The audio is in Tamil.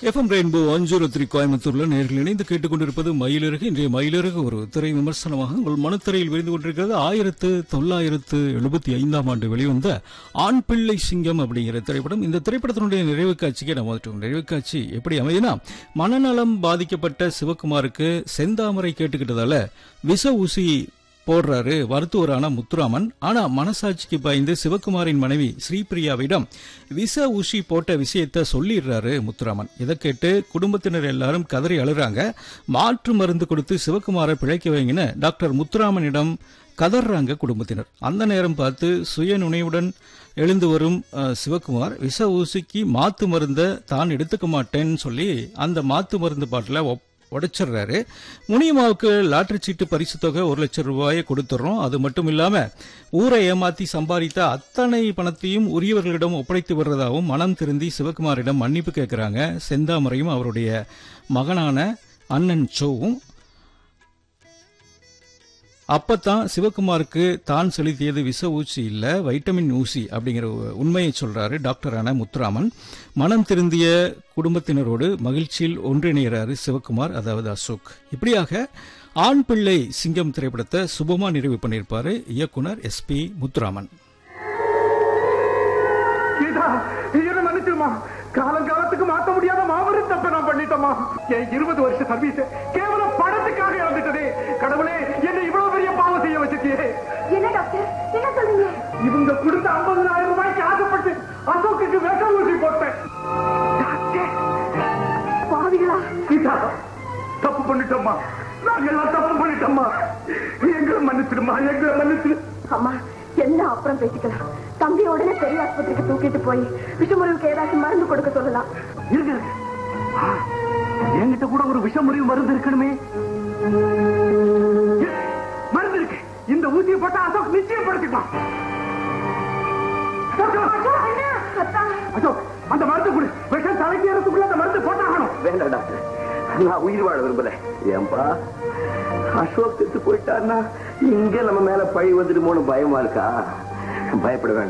எஃப்எம் ரெயின்போ அஞ்சூறு த்ரீ கோயம்புத்தூர்ல நேர்கள் இணைந்து கேட்டுக்கொண்டிருப்பது மயிலிறகு இன்றைய மயிலிறகு ஒரு திரை விமர்சனமாக உங்கள் மனத்திரையில் விரிந்து கொண்டிருக்கிறது ஆயிரத்து தொள்ளாயிரத்து எழுபத்தி ஐந்தாம் ஆண்டு வெளிவந்த ஆண் பிள்ளை சிங்கம் அப்படிங்கிற திரைப்படம் இந்த திரைப்படத்தினுடைய நிறைவு காட்சிக்கு நம்ம வந்துட்டோம் நிறைவு காட்சி எப்படி அமைதுனா மனநலம் பாதிக்கப்பட்ட சிவகுமாருக்கு செந்தாமரை கேட்டுக்கிட்டதால விச ஊசி போடுறாரு மருத்துவரான முத்துராமன் ஆனா மனசாட்சிக்கு பயந்து சிவகுமாரின் மனைவி ஸ்ரீபிரியாவிடம் விச ஊசி போட்ட விஷயத்த சொல்லிடுறாரு முத்துராமன் இதை கேட்டு குடும்பத்தினர் எல்லாரும் கதறி அழுறாங்க மாற்று மருந்து கொடுத்து சிவகுமாரை பிழைக்க வைங்கன்னு டாக்டர் முத்துராமனிடம் கதறாங்க குடும்பத்தினர் அந்த நேரம் பார்த்து சுய நுணைவுடன் எழுந்து வரும் அஹ், சிவகுமார் விஷ ஊசிக்கு மாத்து மருந்த தான் எடுத்துக்க மாட்டேன்னு சொல்லி அந்த மாத்து மருந்து பாட்டில உடைச்சிடுறாரு முனியம்மாவுக்கு லாட்டரி சீட்டு பரிசு தொகை ஒரு லட்சம் ரூபாயை கொடுத்துடுறோம் அது மட்டும் இல்லாம ஊரை ஏமாத்தி சம்பாதித்த அத்தனை பணத்தையும் உரியவர்களிடம் ஒப்படைத்து வர்றதாகவும் மனம் திருந்தி சிவகுமாரிடம் மன்னிப்பு கேட்கிறாங்க செந்தாமரையும் அவருடைய மகனான அண்ணன் சோவும் அப்பதான் சிவகுமாருக்கு தான் செலுத்தியது விஷ ஊசி இல்ல வைட்டமின் ஊசி அப்படிங்கிற உண்மையை சொல்றாரு டாக்டரான முத்துராமன் மனம் திருந்திய குடும்பத்தினரோடு மகிழ்ச்சியில் ஒன்றிணைகிறாரு சிவகுமார் அதாவது அசோக் இப்படியாக ஆண் பிள்ளை சிங்கம் திரைப்படத்தை சுபமா நிறைவு பண்ணியிருப்பாரு இயக்குனர் எஸ் பி முத்துராமன் கீதா என்ன மன்னிச்சிருமா காலம் காலத்துக்கு மாத்த முடியாத மாபெரும் தப்ப நான் பண்ணிட்டோமா என் இருபது வருஷ சர்வீஸ் கேவலம் பணத்துக்காக இறந்துட்டதே கடவுளே என்னை இவ்வளவு பெரிய பாவம் செய்ய வச்சிருக்கியே என்ன டாக்டர் என்ன சொல்றீங்க இவங்க கொடுத்த ஐம்பதாயிரம் ரூபாய்க்கு ஆசைப்பட்டு அசோக்குக்கு விஷ ஊசி போட்டேன் டாக்டர், பாவிகளா கீதா தப்பு பண்ணிட்டோமா நாங்க எல்லாம் தப்பு பண்ணிட்டோமா எங்களை மன்னிச்சிடுமா எங்களை மன்னிச்சிடு அம்மா எல்லாம் அப்புறம் பேசிக்கலாம் தம்பி உடனே பெரிய ஆஸ்பத்திரிக்கு தூக்கிட்டு போய் விஷமுறிவுக்கு ஏதாச்சும் மருந்து கொடுக்க சொல்லலாம் இருக்கு ஆ, என்கிட்ட கூட ஒரு விஷமுறிவு மருந்து இருக்கணுமே எஸ், மருந்து இருக்கு இந்த ஊசியை போட்டா அசோக் நிச்சயப்படுத்திப்பான் அத்தா அசோக் அந்த மருந்து கொடு விஷம் தலைக்கு ஏறதுக்குள்ள அந்த மருந்து போட்டாகணும் வேண்டாம் டாக்டர் நான் உயிர் வாழ விரும்பல ஏன்பா அசோக் செத்து போயிட்டான்னா இங்க நம்ம மேல பழி வந்துடுமோன்னு பயமா இருக்கா பயப்பட வேண்டாம்